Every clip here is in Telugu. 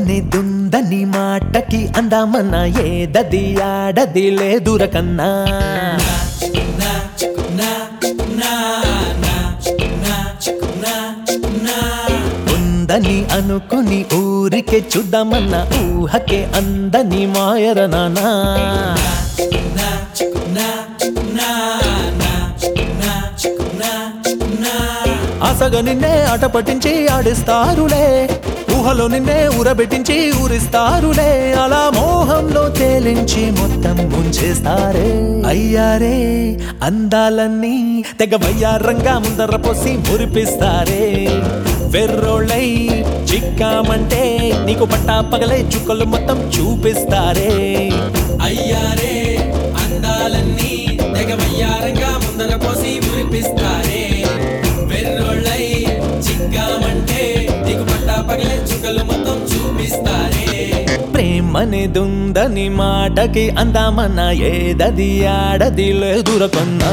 ప్రేమని దుందని మాటకి అందామన్న ఏదది ఆడది లేదురకన్నా ఉందని అనుకుని ఊరికే చూద్దామన్న ఊహకే అందని మాయర నానా ఆశగా నిన్నే ఆట పట్టించి ఆడిస్తారులే ఊహలో నిన్నే ఊరబెట్టించి ఊరిస్తారులే అలా మోహంలో తేలించి మొత్తం ముంచేస్తారే అయ్యారే అందాలన్నీ తెగ వయ్యారంగా ముందర పోసి మురిపిస్తారే వెర్రోళ్ళై చిక్కామంటే నీకు పట్టా పగలే చుక్కలు మొత్తం చూపిస్తారే అయ్యారే అందాలన్నీ తెగ వయ్యారంగా ముందర పోసి మురిపిస్తారే వెర్రోళ్ళై చిక్కామంటే నీకు పట్టా పగలే చుక్కలు మొత్తం చూపిస్తారే ప్రేమనేదుందని మాటకి అందామన్న ఏదది ఆడది లేదురకొన్నా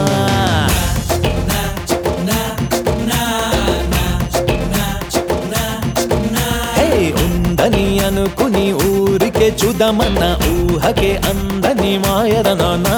హే ఉందని అనుకుని ఊరికే చూద్దామన్న ఊహకే అందని మాయర నానా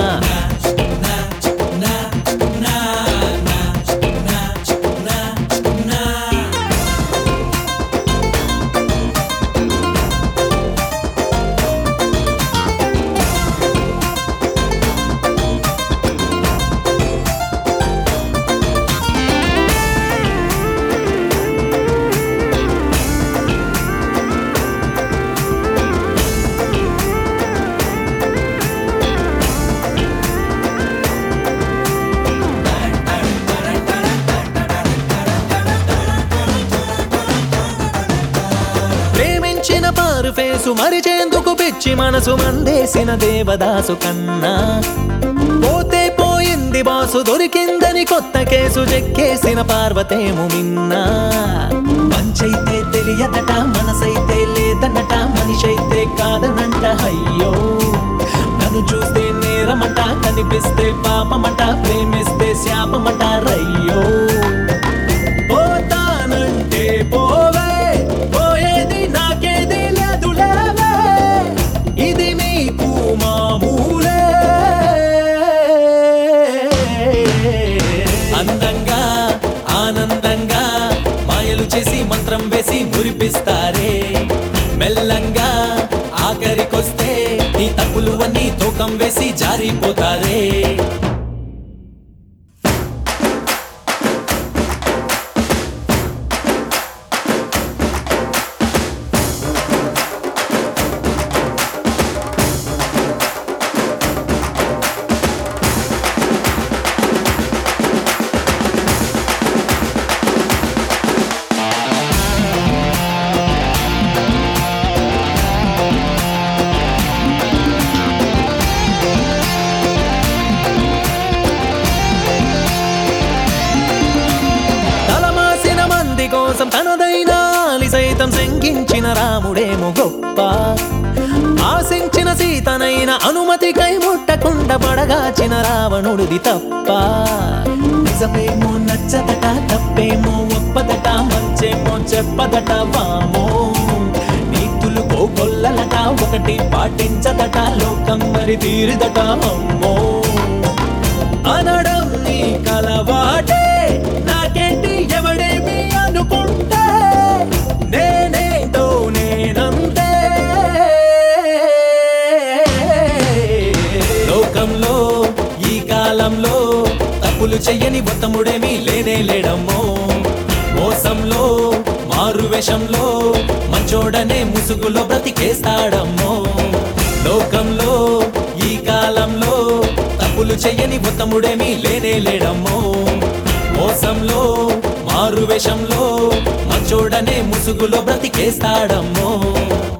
ప్రేమించిన పారు ఫేసు మరిచేందుకు పిచ్చి మనసు మందేసిన దేవదాసు కన్నా పోతే పోయింది బాసు దొరికిందని కొత్త కేసు చెక్కేసిన పార్వతేము మిన్నా మంచైతే తెలియదట మనసైతే లేదనట మనిషైతే కాదనంట అయ్యో నన్ను చూస్తే నేరమట కనిపిస్తే పాపమట ప్రేమిస్తే శాపమట రయ్యో పోతానంటే పోవే పోయేది నాకేది లేదు లేవే ఇది నీకు మామూలే అందంగా ఆనందంగా మాయలు చేసి మంత్రం వేసి మురిపిస్తారే మెల్లంగా ఆఖరికొస్తే నీ తప్పులు అన్నీ తూకం వేసి జారిపోతారే తలమాసిన మంది కోసం తనదైన ఆలి సైతం శంకించిన రాముడేమో గొప్ప ఆశించిన సీతనైన అనుమతికై ముట్టకుండా పడగాచిన రావణుడిది తప్ప నిజమేమో నచ్చదట తప్పేమో ఒప్పదట మంచేమో చెప్పదట వామో నీతులు కోకొల్లలట ఒకటి పాటించదట లోకం మరి తీరిదట అమ్మో అనడం నీ కలవాటే నాకేంటి ఎవడేమి అనుకుంటే నేనేంటో నేనంతే లోకంలో ఈ కాలంలో తప్పులు చెయ్యని ఉత్తముడేమీ లేనే లేడమ్మో మోసంలో మారు వేషంలో మంచోడనే ముసుగులో బ్రతికేస్తాడమ్మో లోకంలో ఈ కాలంలో తప్పులు చెయ్యని ఉత్తముడేమీ లేనే లేడమ్మో మోసంలో మారు వేషంలో మంచోడనే ముసుగులో బ్రతికేస్తాడమ్మో